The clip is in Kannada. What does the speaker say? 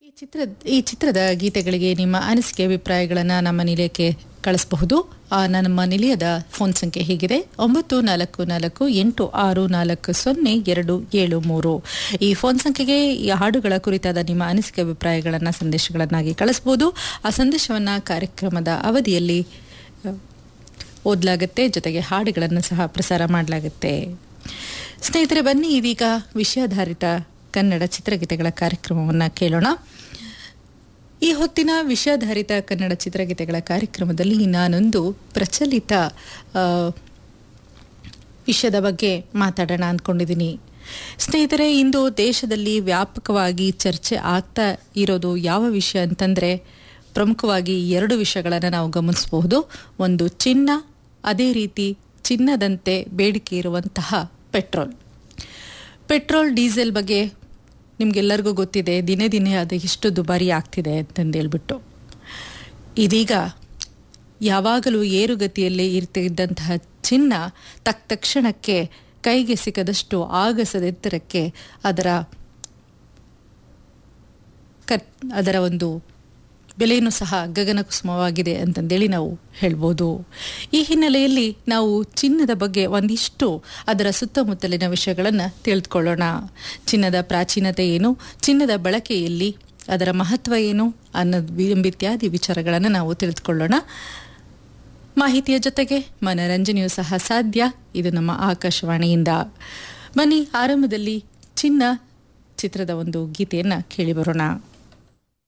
ಚಿತ್ರ ಈ ಚಿತ್ರದ ಗೀತೆಗಳಿಗೆ ನಿಮ್ಮ ಅನಿಸಿಕೆ ಅಭಿಪ್ರಾಯಗಳನ್ನು ನಮ್ಮ ನಿಲಯಕ್ಕೆ ಕಳಿಸಬಹುದು ಆ, ನಮ್ಮ ನಿಲಯದ ಫೋನ್ ಸಂಖ್ಯೆ ಹೀಗಿದೆ ಒಂಬತ್ತು ನಾಲ್ಕು ನಾಲ್ಕು ಎಂಟು ಆರು ನಾಲ್ಕು ಸೊನ್ನೆ ಎರಡು ಏಳು ಮೂರು ಈ ಫೋನ್ ಸಂಖ್ಯೆಗೆ ಈ ಹಾಡುಗಳ ಕುರಿತಾದ ನಿಮ್ಮ ಅನಿಸಿಕೆ ಅಭಿಪ್ರಾಯಗಳನ್ನು ಸಂದೇಶಗಳನ್ನಾಗಿ ಕಳಿಸಬಹುದು ಆ ಸಂದೇಶವನ್ನು ಕಾರ್ಯಕ್ರಮದ ಅವಧಿಯಲ್ಲಿ ಆ, ಓದಲಾಗುತ್ತೆ ಜೊತೆಗೆ ಹಾಡುಗಳನ್ನು ಸಹ ಪ್ರಸಾರ ಮಾಡಲಾಗುತ್ತೆ ಸ್ನೇಹಿತರೆ ಬನ್ನಿ ಇದೀಗ ವಿಷಯಾಧಾರಿತ ಕನ್ನಡ ಚಿತ್ರಗೀತೆಗಳ ಕಾರ್ಯಕ್ರಮವನ್ನು ಕೇಳೋಣ ಈ ಹೊತ್ತಿನ ವಿಷಯಾಧಾರಿತ ಕನ್ನಡ ಚಿತ್ರಗೀತೆಗಳ ಕಾರ್ಯಕ್ರಮದಲ್ಲಿ ನಾನೊಂದು ಪ್ರಚಲಿತ ಆ, ವಿಷಯದ ಬಗ್ಗೆ ಮಾತಾಡೋಣ ಅಂದ್ಕೊಂಡಿದ್ದೀನಿ ಸ್ನೇಹಿತರೆ ಇಂದು ದೇಶದಲ್ಲಿ ವ್ಯಾಪಕವಾಗಿ ಚರ್ಚೆ ಆಗ್ತಾ ಇರೋದು ಯಾವ ವಿಷಯ ಅಂತಂದರೆ ಪ್ರಮುಖವಾಗಿ ಎರಡು ವಿಷಯಗಳನ್ನು ನಾವು ಗಮನಿಸಬಹುದು ಒಂದು ಚಿನ್ನ ಅದೇ ರೀತಿ ಚಿನ್ನದಂತೆ ಬೇಡಿಕೆ ಇರುವಂತಹ ಪೆಟ್ರೋಲ್ ಪೆಟ್ರೋಲ್ ಡೀಸೆಲ್ ಬಗ್ಗೆ ನಿಮಗೆಲ್ಲರಿಗೂ ಗೊತ್ತಿದೆ ದಿನೇ ದಿನೇ ಅದು ಎಷ್ಟು ದುಬಾರಿ ಆಗ್ತಿದೆ ಅಂತಂದೇಳ್ಬಿಟ್ಟು ಇದೀಗ ಯಾವಾಗಲೂ ಏರುಗತಿಯಲ್ಲಿ ಇರ್ತಿದ್ದಂತಹ ಚಿನ್ನ ತಕ್ ತಕ್ಷಣಕ್ಕೆ ಕೈಗೆ ಸಿಕ್ಕದಷ್ಟು ಆಗಸದೆತ್ತರಕ್ಕೆ ಅದರ ಕತ್ ಅದರ ಒಂದು ಬೆಲೆಯೂ ಸಹ ಗಗನಕುಸುಮವಾಗಿದೆ ಅಂತಂದೇಳಿ ನಾವು ಹೇಳ್ಬೋದು ಈ ಹಿನ್ನೆಲೆಯಲ್ಲಿ ನಾವು ಚಿನ್ನದ ಬಗ್ಗೆ ಒಂದಿಷ್ಟು ಅದರ ಸುತ್ತಮುತ್ತಲಿನ ವಿಷಯಗಳನ್ನು ತಿಳಿದುಕೊಳ್ಳೋಣ ಚಿನ್ನದ ಪ್ರಾಚೀನತೆ ಏನು ಚಿನ್ನದ ಬಳಕೆಯಲ್ಲಿ ಅದರ ಮಹತ್ವ ಏನು ಅನ್ನೋದು ಎಂಬಿತ್ಯಾದಿ ವಿಚಾರಗಳನ್ನು ನಾವು ತಿಳಿದುಕೊಳ್ಳೋಣ ಮಾಹಿತಿಯ ಜೊತೆಗೆ ಮನರಂಜನೆಯೂ ಸಹ ಸಾಧ್ಯ ಇದು ನಮ್ಮ ಆಕಾಶವಾಣಿಯಿಂದ ಬನ್ನಿ ಆರಂಭದಲ್ಲಿ ಚಿನ್ನ ಚಿತ್ರದ ಒಂದು ಗೀತೆಯನ್ನು ಕೇಳಿ ಬರೋಣ